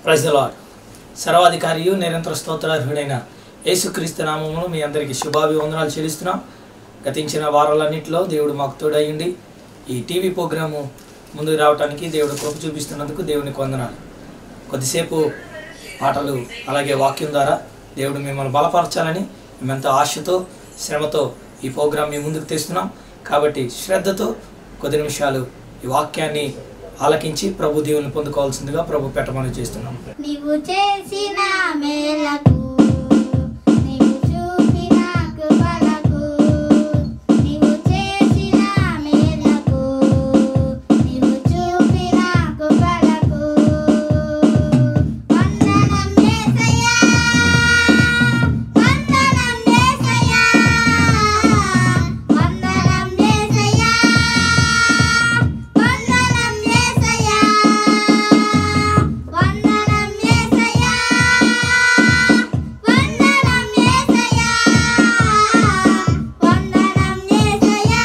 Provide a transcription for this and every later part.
ప్రజలాడ్ సర్వాధికారియు నిరంతర స్తోత్రార్హుడైన యేసుక్రీస్తు నామమును మీ అందరికీ శుభాభివందనాలు చెల్లిస్తున్నాం గతించిన వారాలన్నింటిలో దేవుడు మాకు తోడయ్యండి ఈ టీవీ ప్రోగ్రాము ముందుకు రావడానికి దేవుడు కృప చూపిస్తున్నందుకు దేవునికి వందనాలు కొద్దిసేపు పాటలు అలాగే వాక్యం ద్వారా దేవుడు మిమ్మల్ని బలపరచాలని మేమెంతో ఆశతో శ్రమతో ఈ ప్రోగ్రాం మీ ముందుకు తెస్తున్నాం కాబట్టి శ్రద్ధతో కొద్ది నిమిషాలు ఈ వాక్యాన్ని ఆలకించి ప్రభు దేవుని పొందుకోవాల్సిందిగా ప్రభు పెట్టమని చేస్తున్నాం నీవు చేసిన మేలకు నీవు చూపిన కృపలకు నీవు చేసిన మేలకు నీవు చూపిన కృపలకు వందనం యేసయ్యా వందనం యేసయ్యా వందనం యేసయ్యా వందనం యేసయ్యా వందనం యేసయ్యా వందనం యేసయ్యా వందనం యేసయ్యా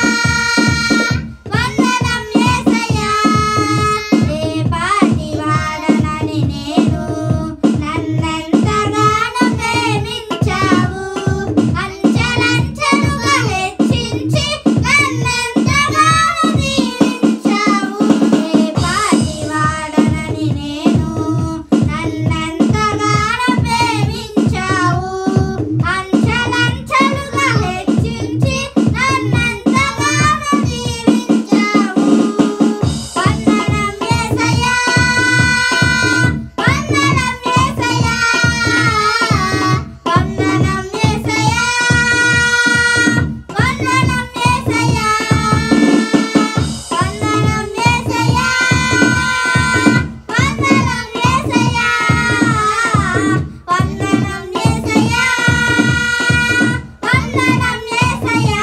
వందనం యేసయ్యా ఏ పాటి వాడనని నేను నన్నెంతగానో ప్రేమించావు అంచెలంచెలుగా హెచ్చించి నన్నెంతగానో దీవించావు ఏ పాటి వాడనని నేను నన్నెంతగానో ప్రేమించావు అంచెలంచెలుగా హెచ్చించి నన్నెంతగానో దీవించావు వందనం యేసయ్యా వందనం యేసయ్యా వందనం యేసయ్యా వందనం యేసయ్యా వందనం యేసయ్యా వందనం యేసయ్యా వందనం యేసయ్యా వందనం యేసయ్యా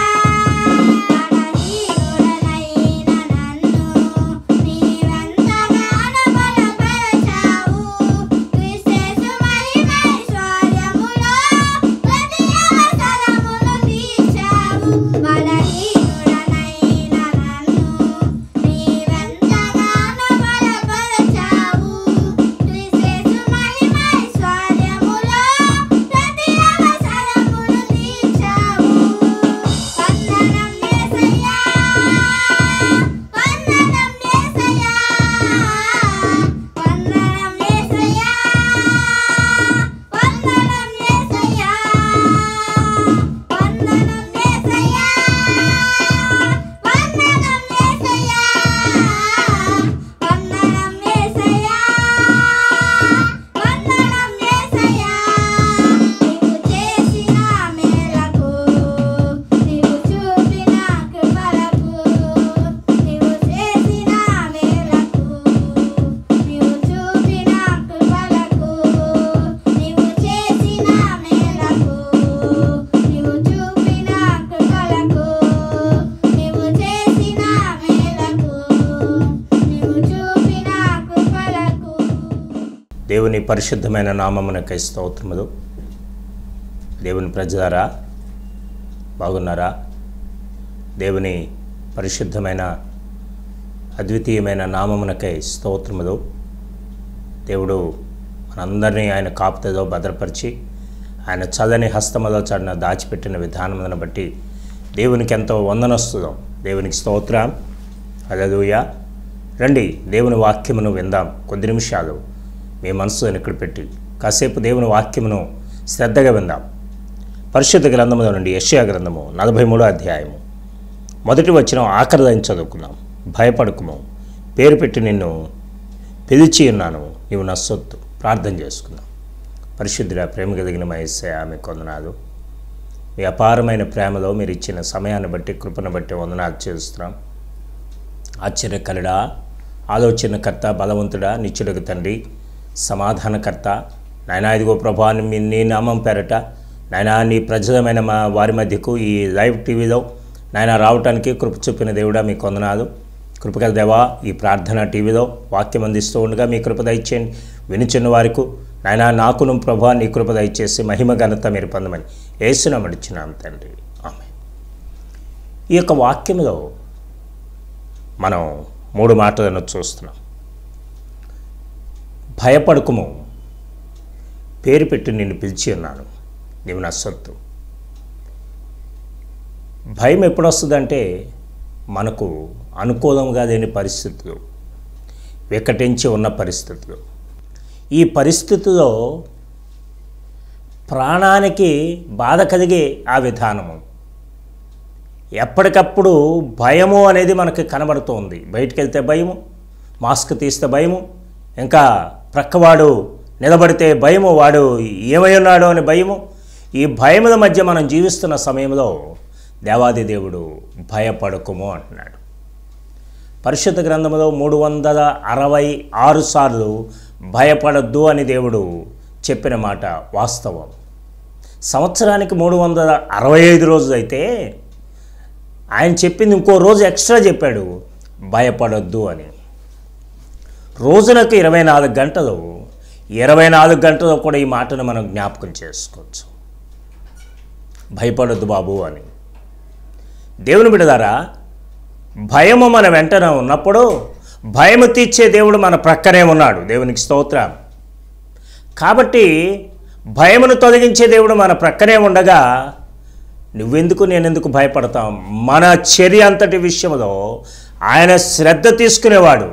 బలహీనుడనైన నన్ను నీవెంతగానో బలపరచావు క్రీస్తు మహిమైశ్వర్యములో ప్రతి అవసరమును తీర్చావు బలహీనుడనైన నన్ను నీవెంతగానో బలపరచావు క్రీస్తు మహిమైశ్వర్యములో ప్రతి అవసరమును తీర్చావు వందనం యేసయ్యా వందనం యేసయ్యా వందనం యేసయ్యా వందనం యేసయ్యా వందనం యేసయ్యా వందనం యేసయ్యా వందనం యేసయ్యా వందనం యేసయ్యా నీవు చేసిన మేలకు నీవు చూపిన కృపలకు నీవు చేసిన మేలకు నీవు చూపిన కృపలకు నీవు చేసిన మేలకు నీవు చూపిన కృపలకు నీవు చేసిన మేలకు నీవు చూపిన కృపలకు దేవుని పరిశుద్ధమైన నామమునకై స్తోత్రములు దేవుని ప్రజలారా బాగున్నారా దేవుని పరిశుద్ధమైన అద్వితీయమైన నామమునకై స్తోత్రములు దేవుడు మనందరినీ ఆయన కాపుతలో భద్రపరిచి ఆయన చదని హస్తములో చడిన దాచిపెట్టిన విధానములను బట్టి దేవునికి ఎంతో వందనొస్తుందాం దేవునికి స్తోత్రం అలలుయ రండి దేవుని వాక్యమును విందాం కొద్ది నిమిషాలు మీ మనసుని ఇక్కడ పెట్టి కాసేపు దేవుని వాక్యమును శ్రద్ధగా విందాం పరిశుద్ధ గ్రంథముల నుండి యెషయా గ్రంథము నలభై మూడో అధ్యాయము మొదటి వచ్చిన ఆఖరిదని చదువుకున్నాం భయపడకుము పేరు పెట్టి నిన్ను పిలిచి ఉన్నాను నీవు నా సొత్తు ప్రార్థన చేసుకుందాం పరిశుద్ధుడ ప్రేమ కలిగిన మా ఎస్ఐ ఆమె కొందనాలు మీ అపారమైన ప్రేమలో మీరు ఇచ్చిన సమయాన్ని బట్టి కృపను బట్టి వందనాలు చేస్తున్నాం ఆశ్చర్యకరుడా ఆలోచనకర్త బలవంతుడా నిత్యుడకు తండ్రి సమాధానకర్త నాయనా ఇదిగో ప్రభా నీ మీ- నీ నామం పేరట నాయనా నీ ప్రజలమైన మా వారి మధ్యకు ఈ లైవ్ టీవీలో నాయన రావటానికి కృప చూపిన దేవుడా మీ కొందనాలు కృపగల దేవా ఈ ప్రార్థన టీవీలో వాక్యం అందిస్తూ ఉండగా మీ కృప దయచేయండి వినుచున్న వారికి నాయనా నాకును ప్రభా నీ కృప దయచేసి మహిమ ఘనత మీరు పొందమని ఏసునమడిచున్నాం తండ్రి ఆమె ఈ యొక్క వాక్యంలో మనం మూడు మాటలను చూస్తున్నాం భయపడకుము పేరు పెట్టి నిన్ను పిలిచి ఉన్నాను నీవు నా సొత్తు భయం ఎప్పుడు వస్తుందంటే మనకు అనుకూలంగా లేని పరిస్థితులు వికటించి ఉన్న పరిస్థితులు ఈ పరిస్థితిలో ప్రాణానికి బాధ కలిగే ఆ విధానము ఎప్పటికప్పుడు భయము అనేది మనకి కనబడుతోంది బయటికి వెళ్తే భయము మాస్క్ తీస్తే భయము ఇంకా ప్రక్కవాడు నిలబడితే భయము వాడు ఏమై ఉన్నాడో అని భయము ఈ భయముల మధ్య మనం జీవిస్తున్న సమయంలో దేవాది దేవుడు భయపడకుము అంటున్నాడు పరిశుద్ధ గ్రంథంలో మూడు వందల అరవై ఆరు సార్లు భయపడద్దు అని దేవుడు చెప్పిన మాట వాస్తవం సంవత్సరానికి మూడు వందల అరవై ఐదు రోజులు అయితే ఆయన చెప్పింది ఇంకో రోజు ఎక్స్ట్రా చెప్పాడు భయపడొద్దు అని రోజులకు ఇరవై నాలుగు గంటలు ఇరవై నాలుగు గంటలు కూడా ఈ మాటను మనం జ్ఞాపకం చేసుకోవచ్చు భయపడొద్దు బాబు అని దేవుని బిడదారా భయము మన వెంటనే ఉన్నప్పుడు భయము తీర్చే దేవుడు మన ప్రక్కనే ఉన్నాడు దేవునికి స్తోత్రం కాబట్టి భయమును తొలగించే దేవుడు మన ప్రక్కనే ఉండగా నువ్వెందుకు నేనెందుకు భయపడతాం మన చర్య అంతటి విషయంలో ఆయన శ్రద్ధ తీసుకునేవాడు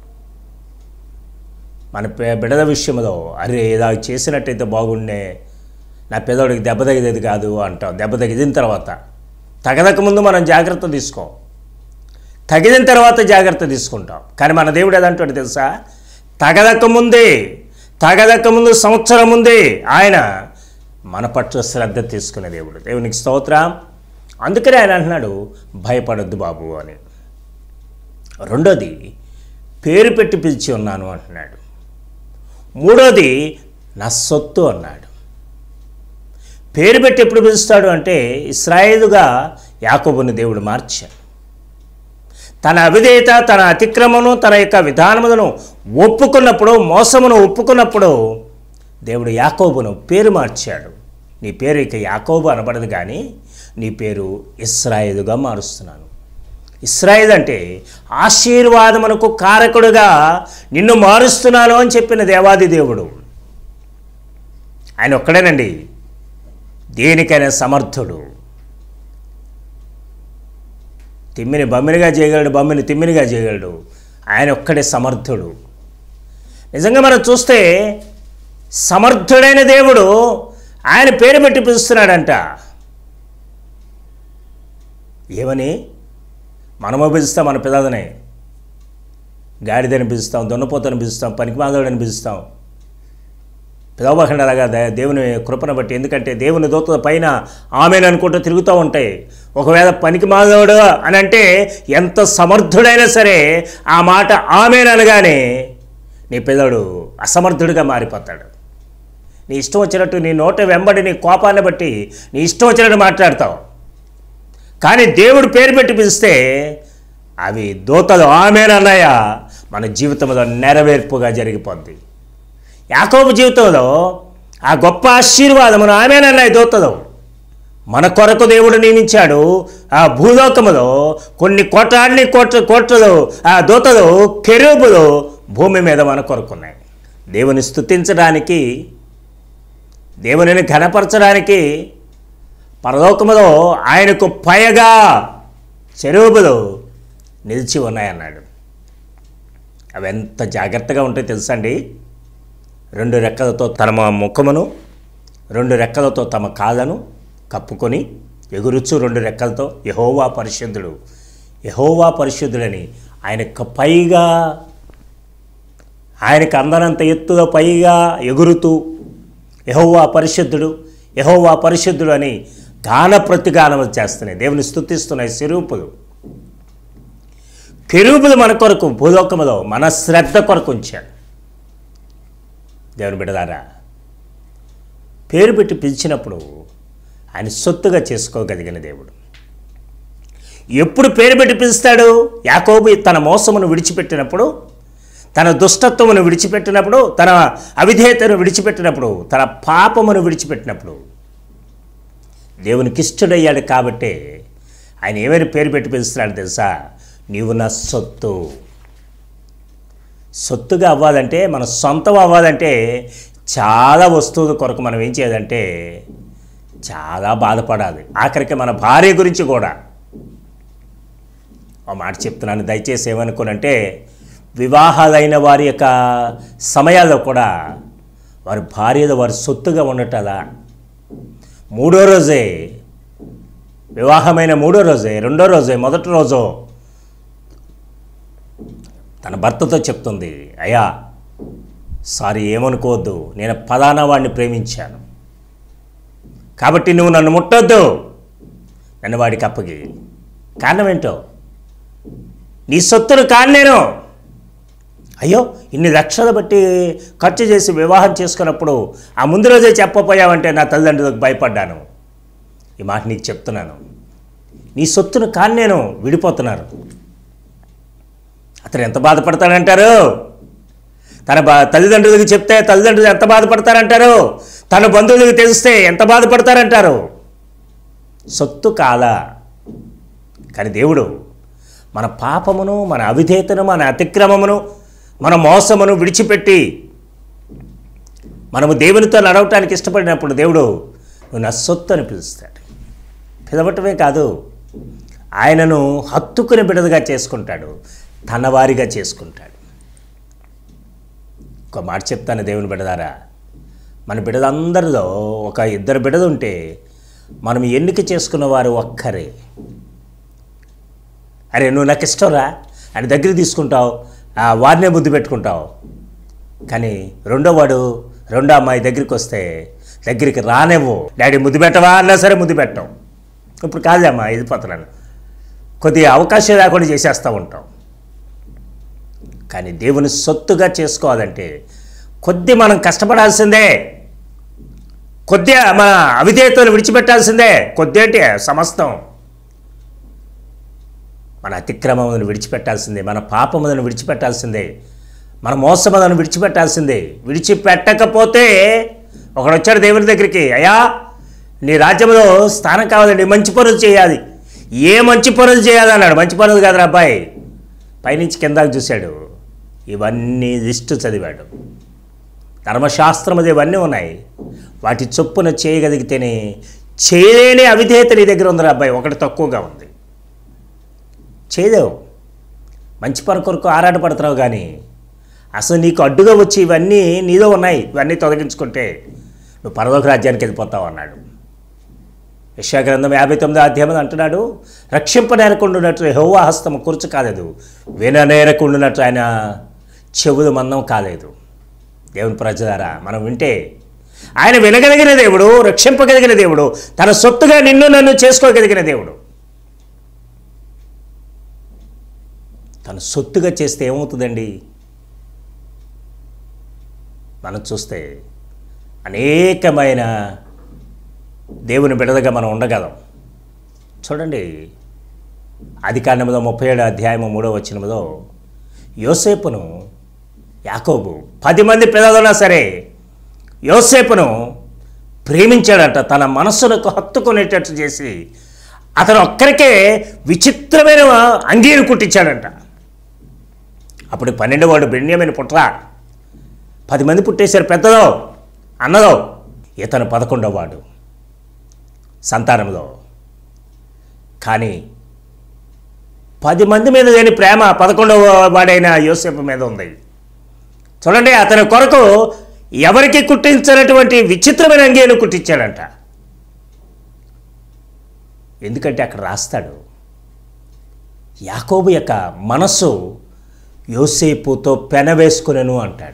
మన పే- బిడద విషయంలో అరే ఇలా చేసినట్టయితే బాగుండే నా పెదవుడికి దెబ్బ తగిలేది కాదు అంటాం దెబ్బ తగిలిన తర్వాత తగదక ముందు మనం జాగ్రత్త తీసుకో తగిలిన తర్వాత జాగ్రత్త తీసుకుంటాం కానీ మన దేవుడు ఏదంటాడు తెలుసా తగదక ముందే తగదక ముందు సంవత్సరం ముందే ఆయన మన పట్ల శ్రద్ధ తీసుకునే దేవుడు దేవునికి స్తోత్రం అందుకనే ఆయన అంటున్నాడు భయపడొద్దు బాబు అని రెండోది పేరు పెట్టి పిలిచి ఉన్నాను అంటున్నాడు మూడోది నా సొత్తు అన్నాడు పేరు పెట్టి ఎప్పుడు పిలుస్తాడు అంటే ఇస్రాయేలుగా యాకోబుని దేవుడు మార్చాడు తన అవిధేయత తన అతిక్రమను తన యొక్క విధానములను ఒప్పుకున్నప్పుడు మోసమును ఒప్పుకున్నప్పుడు దేవుడు యాకోబును పేరు మార్చాడు నీ పేరు ఇక యాకోబు అనబడదు కానీ నీ పేరు ఇస్రాయేలుగా మారుస్తున్నాను ఇస్రాయేల్ అంటే ఆశీర్వాదమునకు కారకుడుగా నిన్ను మారుస్తున్నాను అని చెప్పిన దేవాది దేవుడు ఆయన ఒక్కడేనండి దేనికైనా సమర్థుడు తిమ్మిని బమ్మినిగా చేయగలడు బమ్మిని తిమ్మినిగా చేయగలడు ఆయన ఒక్కడే సమర్థుడు నిజంగా మనం చూస్తే సమర్థుడైన దేవుడు ఆయన పేరు పెట్టి పిలుస్తున్నాడంట ఏమని మనము పిలుస్తాం మన పిల్లలని గాడిదని పిలుస్తాం దున్నపోతని పిలుస్తాం పనికి మాధవుడని పిలుస్తాం పిలవకుండా అలాగా దే- దేవుని కృపను బట్టి ఎందుకంటే దేవుని దూత పైన ఆమెను అనుకుంటూ తిరుగుతూ ఉంటాయి ఒకవేళ పనికి మాధవుడు అని అంటే ఎంత సమర్థుడైనా సరే ఆ మాట ఆమెను అనగానే నీ పిల్లడు అసమర్థుడిగా మారిపోతాడు నీ ఇష్టం వచ్చినట్టు నీ నోట వెంబడి నీ కోపాన్ని బట్టి నీ ఇష్టం వచ్చినట్టు మాట్లాడతావు కానీ దేవుడు పేరు పెట్టి పిలిస్తే అవి దూతలు ఆమెనన్నయ్య మన జీవితంలో నెరవేర్పుగా జరిగిపోద్ది యాకోబు జీవితంలో ఆ గొప్ప ఆశీర్వాదమును ఆమెనన్నయ్య దూతలు మన కొరకు దేవుడు నియమించాడు ఆ భూలోకములో కొన్ని కోటాన్ని కోట్ల కోట్లలు ఆ దూతలు కెరూబులు భూమి మీద మన కొరకున్నాయి దేవుని స్తుతించడానికి దేవునిని ఘనపరచడానికి పరలోకములో ఆయనకు పయగా చెరువులు నిలిచి ఉన్నాయన్నాడు అవి ఎంత జాగ్రత్తగా ఉంటాయి తెలుసా అండి రెండు రెక్కలతో తమ ముఖమును రెండు రెక్కలతో తమ కాళ్ళను కప్పుకొని ఎగురుచు రెండు రెక్కలతో యహోవా పరిశుద్ధుడు యహోవా పరిశుద్ధుడని ఆయనకు పైగా ఆయనకు అందనంత ఎత్తులో పైగా ఎగురుతూ యహోవా పరిశుద్ధుడు యహోవా పరిశుద్ధుడు అని గాన ప్రతిగానములు చేస్తున్నాయి దేవుని స్తుతిస్తున్నాయి స్వరూపులు కెరూపులు మన కొరకు భూలోకములో మన శ్రద్ధ కొరకు ఉంచాడు దేవుని బిడదారా పేరు పెట్టి పిలిచినప్పుడు ఆయన సొత్తుగా చేసుకోగలిగిన దేవుడు ఎప్పుడు పేరు పెట్టి పిలుస్తాడు యాకోబు తన మోసమును విడిచిపెట్టినప్పుడు తన దుష్టత్వమును విడిచిపెట్టినప్పుడు తన అవిధేయతను విడిచిపెట్టినప్పుడు తన పాపమును విడిచిపెట్టినప్పుడు దేవునికి ఇష్టడయ్యాడు కాబట్టే ఆయన ఏమైనా పేరు పెట్టి పిలుస్తున్నాడు తెలుసా నీవు నా సొత్తు సొత్తుగా అవ్వాలంటే మన సొంతం అవ్వాలంటే చాలా వస్తువుల కొరకు మనం ఏం చేయాలంటే చాలా బాధపడాలి ఆఖరికి మన భార్య గురించి కూడా ఆ మాట చెప్తున్నాను దయచేసి ఏమనుకోనంటే వివాహాలైన వారి యొక్క సమయాల్లో కూడా వారి భార్యలో వారి సొత్తుగా ఉండటలా మూడో రోజే వివాహమైన మూడో రోజే రెండో రోజే మొదటి రోజు తన భర్తతో చెప్తుంది అయ్యా సారీ ఏమనుకోవద్దు నేను పలానా వాడిని ప్రేమించాను కాబట్టి నువ్వు నన్ను ముట్టొద్దు నన్ను వాడికి అప్పగి కారణం ఏంటో నీ సొత్తును కాను నేను అయ్యో ఇన్ని లక్షలు బట్టి ఖర్చు చేసి వివాహం చేసుకున్నప్పుడు ఆ ముందు రోజే చెప్పపోయావంటే నా తల్లిదండ్రులకు భయపడ్డాను ఈ మాట నీకు చెప్తున్నాను నీ సొత్తును కాను నేను విడిపోతున్నారు అతను ఎంత బాధపడతాడంటారు తన బా తల్లిదండ్రులకు చెప్తే తల్లిదండ్రులు ఎంత బాధపడతారంటారు తన బంధువులకు తెలిస్తే ఎంత బాధపడతారంటారు సొత్తు కాదా కానీ దేవుడు మన పాపమును మన అవిధేతను మన అతిక్రమమును మన మోసమును విడిచిపెట్టి మనము దేవునితో నడవటానికి ఇష్టపడినప్పుడు దేవుడు నువ్వు నా సొత్తు అని పిలుస్తాడు పిలవటమే కాదు ఆయనను హత్తుకుని బిడదగా చేసుకుంటాడు తన వారిగా చేసుకుంటాడు ఒక మాట చెప్తాను దేవుని బిడదారా మన బిడదందరిలో ఒక ఇద్దరు బిడద ఉంటే మనం ఎన్నిక చేసుకున్న వారు ఒక్కరే అరే నువ్వు నాకు ఇష్టంరా అని దగ్గర తీసుకుంటావు ఆ వారినే ముద్దు పెట్టుకుంటావు కానీ రెండో వాడు రెండో అమ్మాయి దగ్గరికి వస్తే దగ్గరికి రానేవో డాడీ ముద్దు పెట్టవా అన్నా సరే ముద్దు పెట్టాం ఇప్పుడు కాదమ్మా ఇది పోతున్నాను కొద్దిగా అవకాశం లేకుండా చేసేస్తూ ఉంటాం కానీ దేవుని సొత్తుగా చేసుకోవాలంటే కొద్ది మనం కష్టపడాల్సిందే కొద్దిగా మన అవిధేయతలు విడిచిపెట్టాల్సిందే కొద్ది అంటే సమస్తం మన అతిక్రమములను విడిచిపెట్టాల్సిందే మన పాపములను విడిచిపెట్టాల్సిందే మన మోసములను విడిచిపెట్టాల్సిందే విడిచిపెట్టకపోతే ఒకడు వచ్చాడు దేవుని దగ్గరికి అయ్యా నీ రాజ్యంలో స్థానం కావాలండి మంచి పనులు చేయాలి ఏ మంచి పనులు చేయాలి అన్నాడు మంచి పనులు కాదురా అబ్బాయి పైనుంచి కిందాకు చూశాడు ఇవన్నీ లిస్టు చదివాడు ధర్మశాస్త్రములు ఇవన్నీ ఉన్నాయి వాటి చొప్పున చేయగలిగితేనే చేయలేని అవిధేయత నీ దగ్గర ఉందిరా అబ్బాయి ఒకటి తక్కువగా ఉంది చేయలేవు మంచి పని కొరకు ఆరాటపడుతున్నావు కానీ అసలు నీకు అడ్డుగా వచ్చి ఇవన్నీ నీలో ఉన్నాయి ఇవన్నీ తొలగించుకుంటే నువ్వు పరలోక రాజ్యానికి వెళ్ళిపోతావు అన్నాడు యశాగ్రంథం యాభై తొమ్మిదో అధ్యాయం అంటున్నాడు రక్షింపనేరకుండునట్లు హోవా హస్తం కూర్చు కాలేదు విననేరకుండునట్లు ఆయన చెవులు మందం కాలేదు దేవుని ప్రజలారా మనం వింటే ఆయన వినగలిగిన దేవుడు రక్షింపగలిగిన దేవుడు తన సొత్తుగా నిన్ను నన్ను చేసుకోగలిగిన దేవుడు తన సొత్తుగా చేస్తే ఏమవుతుందండి మనం చూస్తే అనేకమైన దేవుని బిడదగా మనం ఉండగలం చూడండి ఆది కాండములో ముప్పై ఏడు అధ్యాయము మూడో వచ్చినములో యోసేపును యాకోబు పది మంది పిల్లలున్నా సరే యోసేపును ప్రేమించాడంట తన మనస్సులకు హత్తుకునేటట్టు చేసి అతను ఒక్కరికే విచిత్రమైన అంగీరు కుట్టించాడంట అప్పుడు పన్నెండవాడు బెన్యామిని పుట్రా పది మంది పుట్టేశారు పెద్దదో అన్నదో ఇతను పదకొండవ వాడు సంతానంలో కానీ పది మంది మీద లేని ప్రేమ పదకొండవ వాడైన యోసేపు మీద ఉంది చూడండి అతని కొరకు ఎవరికి కుట్టించినటువంటి విచిత్రమైన అంగీను కుట్టించాడంట ఎందుకంటే అక్కడ రాస్తాడు యాకోబు యొక్క మనస్సు యోసేపుతో పెనవేసుకునను అంటాడు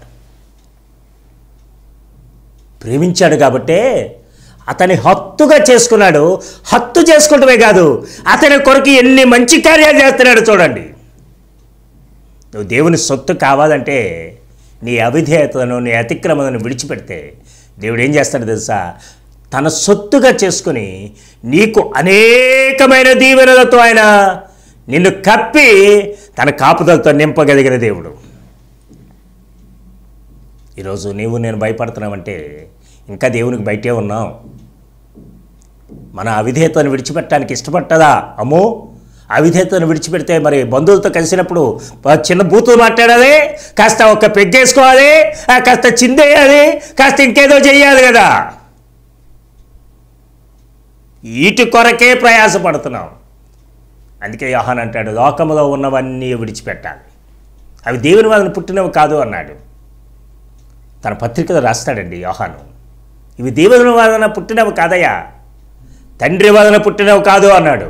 ప్రేమించాడు కాబట్టే అతని హత్తుగా చేసుకున్నాడు హత్తు చేసుకుంటమే కాదు అతని కొరకు ఎన్ని మంచి కార్యాలు చేస్తున్నాడు చూడండి నువ్వు దేవుని సొత్తు కావాలంటే నీ అవిధేయతను నీ అతిక్రమలను విడిచిపెడితే దేవుడు ఏం చేస్తాడు తెలుసా తన సొత్తుగా చేసుకుని నీకు అనేకమైన దీవెనలతో ఆయన నిన్ను కప్పి తన కాపుదలతో నింపగలిగిన దేవుడు ఈరోజు నీవు నేను భయపడుతున్నావంటే ఇంకా దేవునికి బయటే ఉన్నాం మన అవిధేయతను విడిచిపెట్టడానికి ఇష్టపట్టదా అమ్మో అవిధేతను విడిచిపెడితే మరి బంధువులతో కలిసినప్పుడు ప- చిన్న బూతులు మాట్లాడాలి కాస్త ఒక పెగ్గేసుకోవాలి ఆ, కాస్త చిందేయాలి కాస్త ఇంకేదో చెయ్యాలి కదా వీటి కొరకే ప్రయాసపడుతున్నాం అందుకే యోహాన్ అంటాడు లోకములో ఉన్నవన్నీ విడిచిపెట్టాలి అవి దేవుని వలన పుట్టినవి కాదు అన్నాడు తన పత్రికలో రాస్తాడండి యోహాను ఇవి దేవుని వలన పుట్టినవి కాదయ్యా తండ్రి వలన పుట్టినవి కాదు అన్నాడు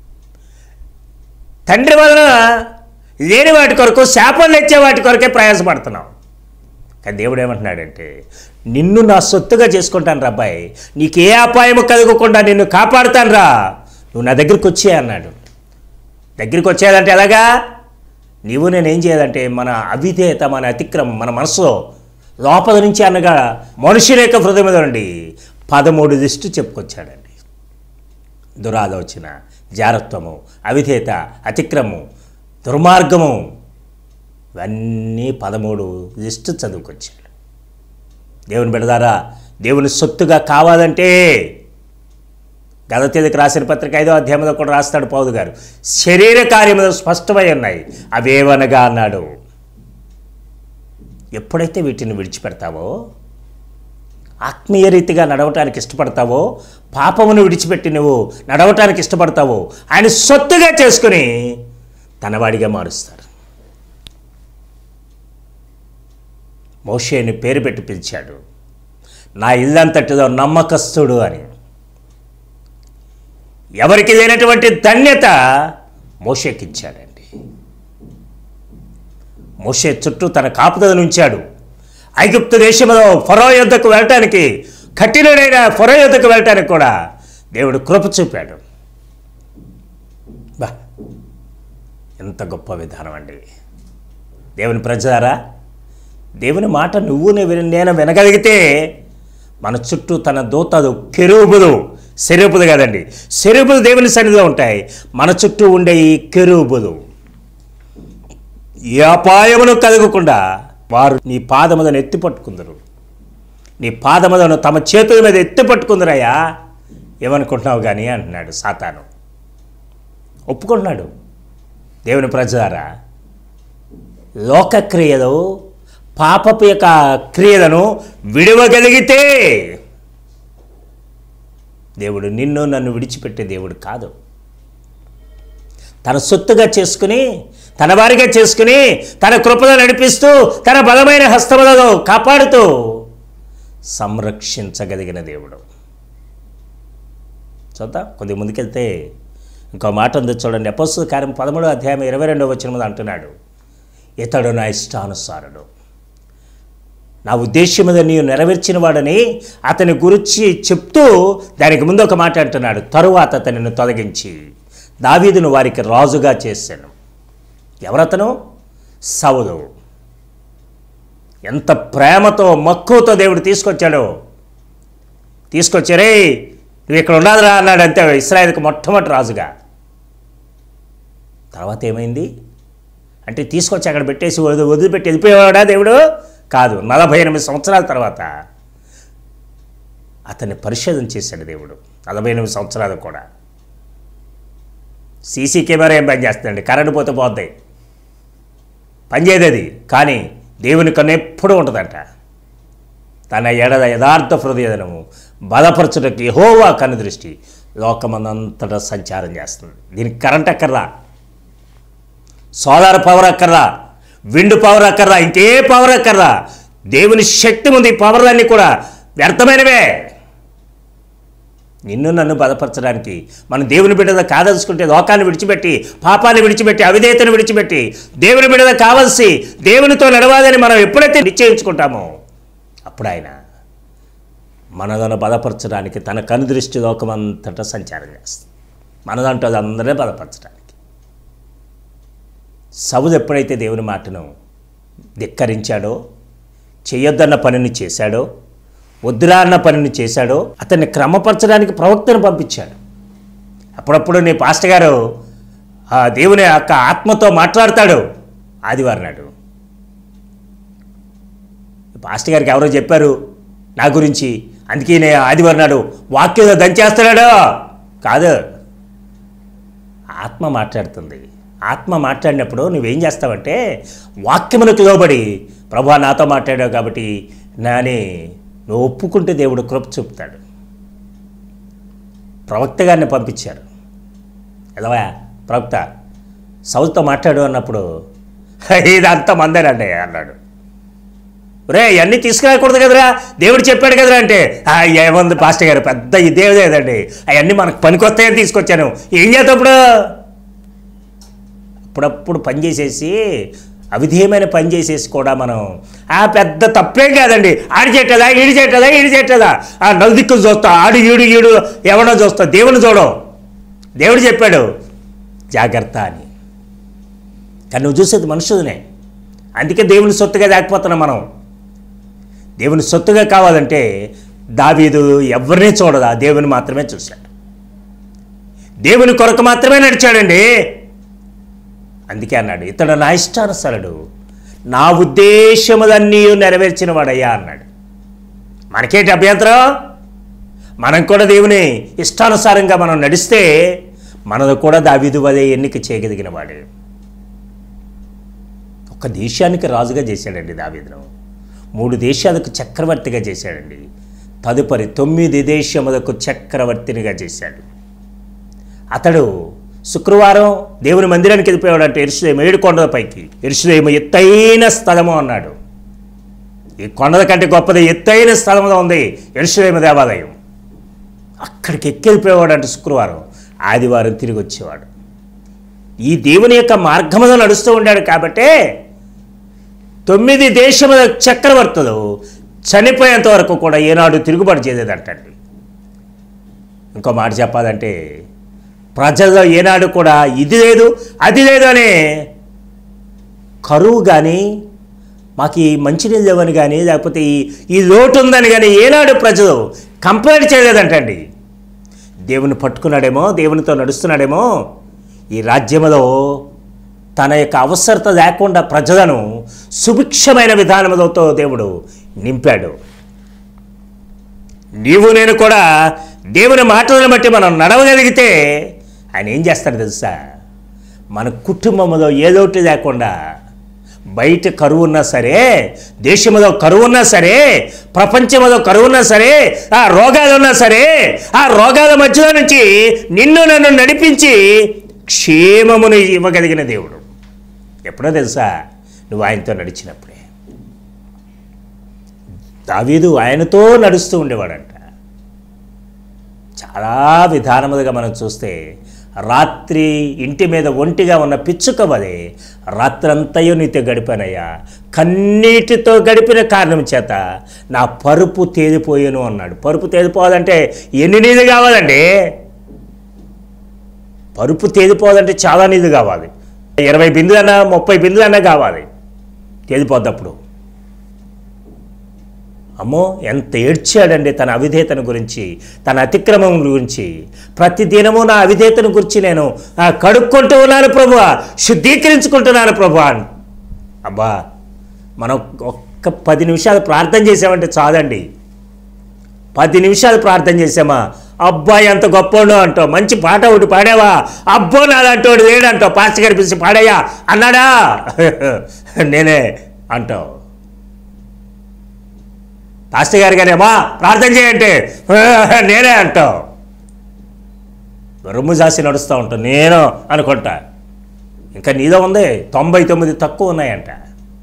తండ్రి వలన లేని వాటి కొరకు శాపం తెచ్చే వాటి కొరకే ప్రయాసపడుతున్నాం కానీ దేవుడు ఏమంటున్నాడంటే నిన్ను నా సొత్తుగా చేసుకుంటాను రా అబ్బాయి నీకు ఏ అపాయము కలగకుండా నిన్ను కాపాడుతాను రా నువ్వు నా దగ్గరికి వచ్చే అన్నాడు దగ్గరికి వచ్చేయాలంటే ఎలాగా నీవు నేను ఏం చేయాలంటే మన అవిధేయత మన అతిక్రమం మన మనసులో లోపల నుంచి అనగా మనుషుల యొక్క హృదయం మీద నుండి పదమూడు లిస్టు చెప్పుకొచ్చాడండి దురాలోచన జారత్వము అవిధేయత అతిక్రమము దుర్మార్గము ఇవన్నీ పదమూడు లిస్టు చదువుకొచ్చాడు దేవుని బిడదారా దేవుని సొత్తుగా కావాలంటే గదతేదికి రాసిన పత్రిక ఐదో అధ్యాయంలో కూడా రాస్తాడు పౌదు గారు శరీర కార్యములు స్పష్టమై ఉన్నాయి అవేవనగా అన్నాడు ఎప్పుడైతే వీటిని విడిచిపెడతావో ఆత్మీయ రీతిగా నడవటానికి ఇష్టపడతావో పాపమును విడిచిపెట్టి నువ్వు నడవటానికి ఇష్టపడతావో ఆయన సొత్తుగా చేసుకుని తనవాడిగా మారుస్తారు మోషేని పేరు పెట్టి పిలిచాడు నా ఇల్లంతటిదో నమ్మకస్తుడు అని ఎవరికి లేనటువంటి ధన్యత మోషేకిచ్చాడండి మోషే చుట్టూ తన కాపుదలను ఉంచాడు ఐగుప్తు దేశంలో ఫరో యుద్ధకు వెళ్ళటానికి కఠినుడైన ఫరో యుద్ధకు వెళ్ళటానికి కూడా దేవుడు కృప చూపాడు బా ఎంత గొప్ప విధానం అండి దేవుని ప్రజలారా దేవుని మాట నువ్వు నేను నేను వినగలిగితే మన చుట్టూ తన దూతలు కెరూబులు శరూపులు కదండి శరూపులు దేవుని సన్నిధిలో ఉంటాయి మన చుట్టూ ఉండే ఈ కెరూబులు ఏ అపాయమును కలగకుండా వారు నీ పాదములను ఎత్తి పట్టుకుందరు నీ పాదములను తమ చేతుల మీద ఎత్తి పట్టుకుందరయ్యా ఏమనుకుంటున్నావు కానీ అంటున్నాడు సాతాను ఒప్పుకుంటున్నాడు దేవుని ప్రజలారా లోకక్రియలు పాపపు యొక్క క్రియలను విడవగలిగితే దేవుడు నిన్ను నన్ను విడిచిపెట్టే దేవుడు కాదు తన సొత్తుగా చేసుకుని తన వారిగా చేసుకుని తన కృపలో నడిపిస్తూ తన బలమైన హస్తములలో కాపాడుతూ సంరక్షించగలిగిన దేవుడు చూద్దాం కొద్దిగా ముందుకెళ్తే ఇంకో మాట ఉంది చూడండి అపస్సు కార్యం పదమూడో అధ్యాయం ఇరవై రెండో వచ్చిన అంటున్నాడు ఇతడు నా ఇష్టానుసారుడు నా ఉద్దేశముద నీవు నెరవేర్చిన వాడని అతని గురించి చెప్తూ దానికి ముందు ఒక మాట అంటున్నాడు తరువాత అతనిని తొలగించి దావీదును వారికి రాజుగా చేశాను ఎవరతను సౌలు ఎంత ప్రేమతో మక్కువతో దేవుడు తీసుకొచ్చాడు తీసుకొచ్చారే నువ్వు ఇక్కడ ఉండాలిరా అన్నాడు అంతే ఇస్రాయేల్కి మొట్టమొదటి రాజుగా తర్వాత ఏమైంది అంటే తీసుకొచ్చి అక్కడ పెట్టేసి వదిలి వదిలిపెట్టి వెళ్ళిపోయేవాడా దేవుడు కాదు నలభై ఎనిమిది సంవత్సరాల తర్వాత అతన్ని పరిశోధన చేశాడు దేవుడు నలభై ఎనిమిది సంవత్సరాలు కూడా సీసీ కెమెరా ఏం పని చేస్తుందండి కరెంటు పోతే పోతాయి పనిచేయదు అది కానీ దేవుని కన్ను ఎప్పుడూ ఉంటుందంట తన ఎడద యథార్థ హృదయదనము బలపరచుటకి యెహోవా కన్ను దృష్టి లోకమందంతటా సంచారం చేస్తుంది దీనికి కరెంట్ అక్కర్రా సోలార్ పవర్ అక్కర్రా విండ్ పవర్ అక్కర్రా ఇంకే పవర్ అక్కర్రా దేవుని శక్తి ఉంది ఈ పవర్లన్నీ కూడా వ్యర్థమైనవే నిన్ను నన్ను బలపరచడానికి మనం దేవుని బిడ్డద కాదలుచుకుంటే లోకాన్ని విడిచిపెట్టి పాపాన్ని విడిచిపెట్టి అవిధేయతను విడిచిపెట్టి దేవుని బిడ్డద కావలసి దేవునితో నడవాలని మనం ఎప్పుడైతే నిశ్చయించుకుంటామో అప్పుడు ఆయన మనలను బలపరచడానికి తన కనుదృష్టి లోకమంతటా సంచారం చేస్తుంది మనదంటూ అందరినీ బలపరచడానికి సౌలు ఎప్పుడైతే దేవుని మాటను ధిక్కరించాడో చేయొద్దన్న పనిని చేశాడో వద్దురా అన్న పనిని చేశాడో అతన్ని క్రమపరచడానికి ప్రవక్తను పంపించాడు అప్పుడప్పుడు నీ పాస్టర్ గారు ఆ దేవుని యొక్క ఆత్మతో మాట్లాడతాడు ఆదివారం నాడు పాస్టర్ గారికి ఎవరో చెప్పారు నా గురించి అందుకే నేను ఆదివారం నాడు వాక్యంలో దంచేస్తున్నాడు కాదు ఆత్మ మాట్లాడుతుంది ఆత్మ మాట్లాడినప్పుడు నువ్వేం చేస్తావంటే వాక్యములకు లోబడి ప్రభా నాతో మాట్లాడావు కాబట్టి నాని నువ్వు ఒప్పుకుంటే దేవుడు కృప చూపుతాడు ప్రవక్త గారిని పంపించారు ఎలావా ప్రవక్త సౌత్తో మాట్లాడు అన్నప్పుడు ఇదంతా మందేనండి అన్నాడు రే ఇవన్నీ తీసుకురాకూడదు కదరా దేవుడు చెప్పాడు కదరా అంటే "ఆ, ఏముంది పాస్టర్ గారు పెద్ద ఇదేదండి అవన్నీ మనకు పనికొస్తాయని తీసుకొచ్చాను ఏం చేద్దాం ఇప్పుడు అప్పుడప్పుడు పని చేసేసి అవిధేయమైన పని చేసేసి కూడా మనం ఆ పెద్ద తప్పేం కాదండి ఆడి చెట్టదా ఈడి చెట్టదా ఈడి చెట్టదా ఆ నలుదిక్కులు చూస్తా ఆడు ఈడు ఈడు ఎవడో చూస్తా దేవుని చూడం దేవుడు చెప్పాడు జాగ్రత్త అని కానీ నువ్వు చూసేది మనుషులనే అందుకే దేవుని సొత్తుగా దాకపోతున్నాం మనం దేవుని సొత్తుగా కావాలంటే దావీదు ఎవరిని చూడదా దేవుని మాత్రమే చూశాడు దేవుని కొరకు మాత్రమే నడిచాడండి అందుకే అన్నాడు ఇతడు నా ఇష్టానుసరుడు నా ఉద్దేశములన్నీ నెరవేర్చిన వాడయ్యా అన్నాడు మనకేంటి అభ్యంతరం మనం కూడా దేవుని ఇష్టానుసారంగా మనం నడిస్తే మనది కూడా దావీదు వదే ఎన్నిక చేయగలిగిన వాడే ఒక దేశానికి రాజుగా చేశాడండి దావీదును మూడు దేశాలకు చక్రవర్తిగా చేశాడండి తదుపరి తొమ్మిది దేశములకు చక్రవర్తినిగా చేశాడు అతడు శుక్రవారం దేవుని మందిరానికి వెళ్ళిపోయాడంటే ఎరుసలేం ఏడు కొండల పైకి ఎరుసలేము ఎత్తైన స్థలము అన్నాడు ఈ కొండల కంటే గొప్పది ఎత్తైన స్థలంలో ఉంది ఎరుసలేము దేవాలయం అక్కడికి ఎక్కెళ్ళిపోయేవాడంటే శుక్రవారం ఆదివారం తిరిగి వచ్చేవాడు ఈ దేవుని యొక్క మార్గములో నడుస్తూ ఉండాడు కాబట్టే తొమ్మిది దేశముల చక్రవర్తులు చనిపోయేంత వరకు కూడా ఏనాడు తిరుగుబాటు చేయలేదంటండి ఇంకో మాట చెప్పాలంటే ప్రజల్లో ఏనాడు కూడా ఇది లేదు అది లేదు అనే కరువు కానీ మాకు ఈ మంచినీళ్ళు లేవని కానీ లేకపోతే ఈ ఈ లోటు ఉందని కానీ ఏనాడు ప్రజలు కంప్లైంట్ చేయలేదంటండి దేవుని పట్టుకున్నాడేమో దేవునితో నడుస్తున్నాడేమో ఈ రాజ్యములో తన యొక్క అవసరత లేకుండా ప్రజలను సుభిక్షమైన విధానములతో దేవుడు నింపాడు నీవు నేను కూడా దేవుని మాటలను బట్టి మనం నడవగలిగితే ఆయన ఏం చేస్తాడు తెలుసా మన కుటుంబంలో ఏదోటి లేకుండా బయట కరువు ఉన్నా సరే దేశంలో కరువు ఉన్నా సరే ప్రపంచంలో కరువు ఉన్నా సరే ఆ రోగాలు ఉన్నా సరే ఆ రోగాల మధ్యలో నుంచి నిన్ను నన్ను నడిపించి క్షేమమును ఇవ్వగలిగిన దేవుడు ఎప్పుడో తెలుసా నువ్వు ఆయనతో నడిచినప్పుడే దావీదు ఆయనతో నడుస్తూ ఉండేవాడంట చాలా విధానములుగా మనం చూస్తే రాత్రి ఇంటి మీద ఒంటిగా ఉన్న పిచ్చుక వలె రాత్రంతయు నీతో గడిపానయ్యా కన్నీటితో గడిపిన కారణం చేత నా పరుపు తేలిపోయాను అన్నాడు పరుపు తేలిపోవాలంటే ఎన్ని నీళ్ళు కావాలండి పరుపు తేలిపోవాలంటే చాలా నీళ్ళు కావాలి ఇరవై బిందులన్నా ముప్పై బిందులన్నా కావాలి తేలిపోద్దప్పుడు అమ్మో ఎంత ఏడ్చాడండి తన అవిధేతను గురించి తన అతిక్రమం గురించి ప్రతి దినము నా అవిధేతను గురించి నేను ఆ, కడుక్కుంటూ ఉన్నాను ప్రభు శుద్ధీకరించుకుంటున్నాను ప్రభు అని అబ్బా మనం ఒక్క పది నిమిషాలు ప్రార్థన చేసామంటే చాలండి పది నిమిషాలు ప్రార్థన చేసామా అబ్బాయి ఎంత గొప్పోడు అంటావు మంచి పాట ఒకటి పాడావా అబ్బో నాదంటోడు లేడంటావు పాస్టర్ గారి పిలిచి పాడాయా అన్నాడా నేనే అంటావు పాస్టర్ గారి గారేమా ప్రార్థన చేయంటే నేనే అంటావు రొమ్ము జాసి నడుస్తూ ఉంటావు నేను అనుకుంటా ఇంకా నీదో ఉంది తొంభై తొమ్మిది తక్కువ ఉన్నాయంట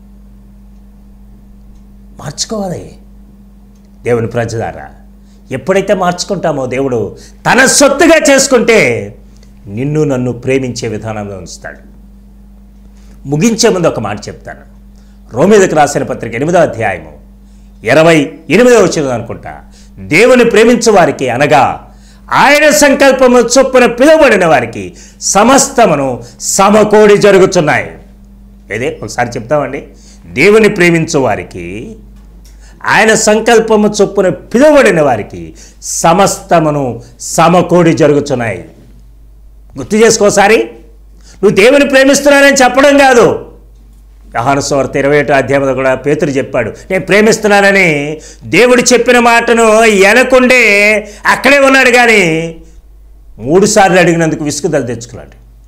మార్చుకోవాలి దేవుని ప్రజలారా ఎప్పుడైతే మార్చుకుంటామో దేవుడు తన సొత్తుగా చేసుకుంటే నిన్ను నన్ను ప్రేమించే విధానంలో ఉంచుతాడు ముగించే ముందు ఒక మాట చెప్తాను రోమిదకు రాసిన పత్రిక ఎనిమిదో అధ్యాయము ఇరవై ఎనిమిదో వచ్చింది అనుకుంటా దేవుని ప్రేమించు వారికి అనగా ఆయన సంకల్పము చొప్పున పిలువబడిన వారికి సమస్తమును సమకూడి జరుగుతున్నాయి ఏదే ఒకసారి చెప్తామండి దేవుని ప్రేమించు వారికి ఆయన సంకల్పము చొప్పున పిలువబడిన వారికి సమస్తమును సమకూడి జరుగుతున్నాయి గుర్తు చేసుకోసారి నువ్వు దేవుని ప్రేమిస్తున్నానని చెప్పడం కాదు యహాను సువార్త ఇరవై ఒకటో అధ్యాయంలో కూడా పేతురు చెప్పాడు నేను ప్రేమిస్తున్నానని దేవుడు చెప్పిన మాటను వెనకుండే అక్కడే ఉన్నాడు కానీ మూడు సార్లు అడిగినందుకు విసుగుదల తెచ్చుకున్నాడు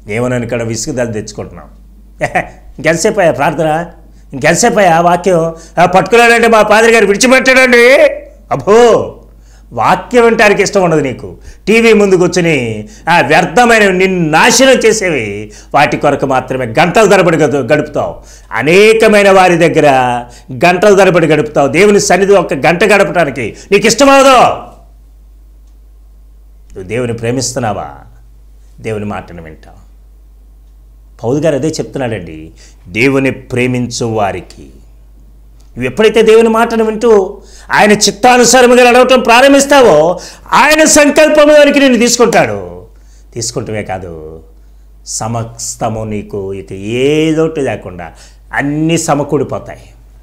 ఏమోనని ఇక్కడ విసుగుదల తెచ్చుకుంటున్నాం ఏహే, ఇంకెంతసేపు అయ్యా ప్రార్థన ఇంకెంతసేపు అయ్యా వాక్యం ఆ, పట్టుకున్నాడంటే మా పాదరి గారు విడిచిపెట్టాడండి అబ్బో వాక్యం వింటానికి ఇష్టం ఉండదు నీకు టీవీ ముందు కూర్చుని ఆ వ్యర్థమైన నిన్ను నాశనం చేసేవి వాటి కొరకు మాత్రమే గంటల తరబడి గడు- గడుపుతావు అనేకమైన వారి దగ్గర గంటల తరబడి గడుపుతావు దేవుని సన్నిధి ఒక గంట గడపడానికి నీకు ఇష్టమవదు నువ్వు దేవుని ప్రేమిస్తున్నావా దేవుని మాటను వింటావు పౌలు గారు అదే చెప్తున్నాడండి దేవుని ప్రేమించు వారికి నువ్వు ఎప్పుడైతే దేవుని మాటను వింటూ ఆయన చిత్తానుసారముగా నడవటం ప్రారంభిస్తావో ఆయన సంకల్పంలోనికి నిన్ను తీసుకుంటాడు తీసుకుంటమే కాదు సమస్తము నీకు ఇక ఏ లోటు లేకుండా అన్నీ సమకూడిపోతాయి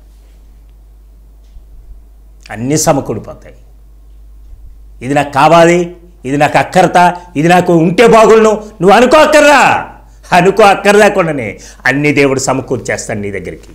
అన్నీ సమకూడిపోతాయి ఇది నాకు కావాలి ఇది నాకు అక్కరత ఇది నాకు ఉంటే బాగుండు నువ్వు అనుకో అక్కర్రా అనుకో అక్కర లేకుండానే అన్ని దేవుడు సమకూర్చేస్తాడు నీ దగ్గరికి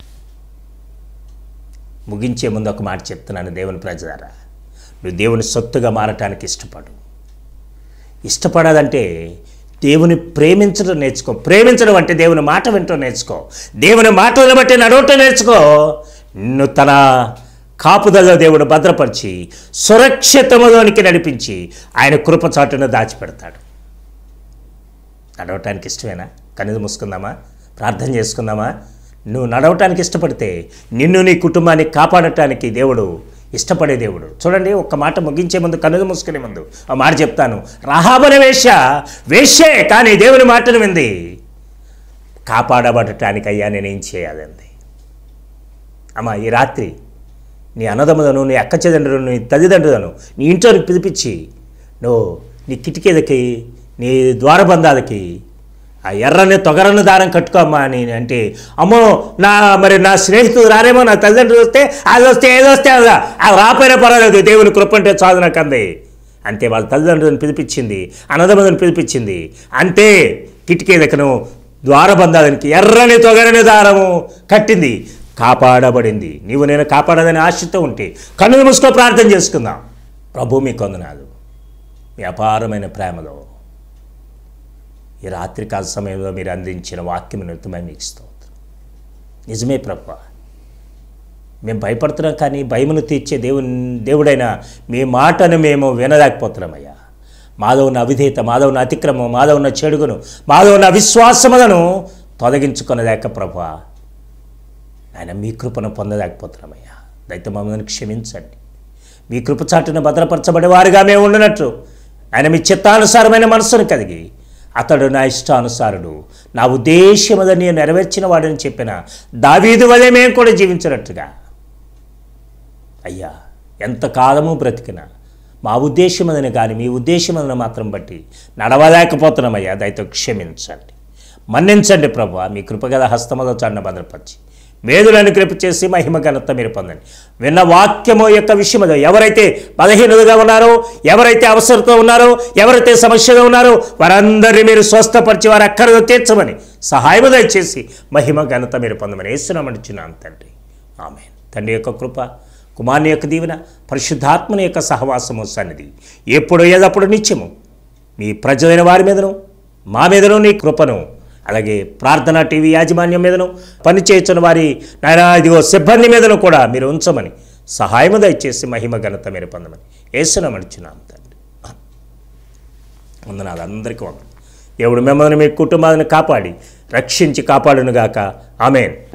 ముగించే ముందు ఒక మాట చెప్తున్నాను దేవుని ప్రజలారా నువ్వు దేవుని సొత్తుగా మారటానికి ఇష్టపడు ఇష్టపడాలంటే దేవుని ప్రేమించడం నేర్చుకో ప్రేమించడం అంటే దేవుని మాట వింటూ నేర్చుకో దేవుని మాటలను బట్టి నడవటం నేర్చుకో నిన్ను తన కాపుదలలో దేవుడు భద్రపరిచి సురక్షితములోనికి నడిపించి ఆయన కృపచాటును దాచిపెడతాడు నడవటానికి ఇష్టమేనా కనులు మూసుకుందామా ప్రార్థన చేసుకుందామా నువ్వు నడవటానికి ఇష్టపడితే నిన్ను నీ కుటుంబాన్ని కాపాడటానికి దేవుడు ఇష్టపడే దేవుడు చూడండి ఒక్క మాట ముగించే ముందు కనులు మూసుకునే ముందు ఆ మాట చెప్తాను రహాబన వేష వేషే కానీ దేవుని మాటను వింది కాపాడబడటానికి అయ్యా నేనేం చేయాలంది అమ్మా ఈ రాత్రి నీ అన్నదమ్ములను నీ అక్క చెల్లెండ్రులను నీ తల్లిదండ్రులను నీ ఇంట్లోకి పిలిపించి నువ్వు నీ కిటికీలకి నీ ద్వారబంధాలకి ఆ ఎర్రని తొగరని దారం కట్టుకోమ్మా అని అంటే అమ్మో నా మరి నా స్నేహితులు రారేమో నా తల్లిదండ్రులు వస్తే అది వస్తే ఏదో వస్తే అదా అది రాపోయినా పర్వాలేదు దేవుని కృప అంటే చాలు నాకు అంది అంతే వాళ్ళ తల్లిదండ్రులను పిలిపించింది అన్నదమ్ములను పిలిపించింది అంతే కిటికీ దగ్గరను ద్వారబంధానికి ఎర్రని తొగరని దారము కట్టింది కాపాడబడింది నీవు నేను కాపాడదని ఆశతో ఉంటే కన్నులు మూసుకో ప్రార్థన చేసుకుందాం ప్రభు మీ కొందనాలు మీ అపారమైన ప్రేమలో ఈ రాత్రికాల సమయంలో మీరు అందించిన వాక్యం నిమిత్తమై మీకు స్తోత్రం నిజమే ప్రభు మేము భయపడుతున్నాం కానీ భయమును తీర్చే దేవుని దేవుడైన మీ మాటను మేము వినలేకపోతున్నామయ్యా మాలో ఉన్న అవిధేయత మాలో ఉన్న అతిక్రమం మాలో ఉన్న చెడుగును మాలో ఉన్న అవిశ్వాసములను తొలగించుకొనలేక ప్రభు ఆయన మీ కృపను పొందలేకపోతున్నామయ్యా దయతో మమ్మల్ని క్షమించండి మీ కృప చాటున భద్రపరచబడే వారుగా మేము ఉండినట్టు ఆయన మీ చిత్తానుసారమైన మనస్సును కలిగి అతడు నా ఇష్టానుసారుడు నా ఉద్దేశమదని నెరవేర్చిన వాడని చెప్పిన దావీదు వలె మేము కూడా జీవించినట్టుగా అయ్యా ఎంతకాలము బ్రతికినా మా ఉద్దేశమదని కానీ మీ ఉద్దేశమని మాత్రం బట్టి నడవలేకపోతున్నామయ్యా దయతో క్షమించండి మన్నించండి ప్రభు మీ కృపగల హస్తములో చాడిన భద్రపరిచి మేలులను కృప చేసి మహిమ ఘనత మీరు పొందండి విన్న వాక్యము యొక్క విషయంలో ఎవరైతే బలహీనులుగా ఉన్నారో ఎవరైతే అవసరంతో ఉన్నారో ఎవరైతే సమస్యగా ఉన్నారో వారందరినీ మీరు స్వస్థపరిచి వారి అక్కరలో తీర్చమని సహాయము దయచేసి మహిమ ఘనత మీరు పొందమని వేస్తున్నామనిచున్నాను తండ్రి ఆమె తండ్రి యొక్క కృప కుమారుని యొక్క దీవెన పరిశుద్ధాత్మని యొక్క సహవాసము సన్నిధి ఎప్పుడు ఏదప్పుడు నిత్యము మీ ప్రజలైన వారి మీదను మా మీదను నీ కృపను అలాగే ప్రార్థన టీవీ యాజమాన్యం మీదను పనిచేస్తున్న వారి నాయన ఇదిగో సిబ్బంది మీదను కూడా మీరు ఉంచమని సహాయము దయచేసి మహిమ ఘనత మీరు పొందమని వేస్తున్నామనిచున్నాం తండ్రి వందనాలు అందరికీ వందనాలు దేవుడు మిమ్మల్ని మీ కుటుంబాలను కాపాడి రక్షించి కాపాడునుగాక ఆమెన్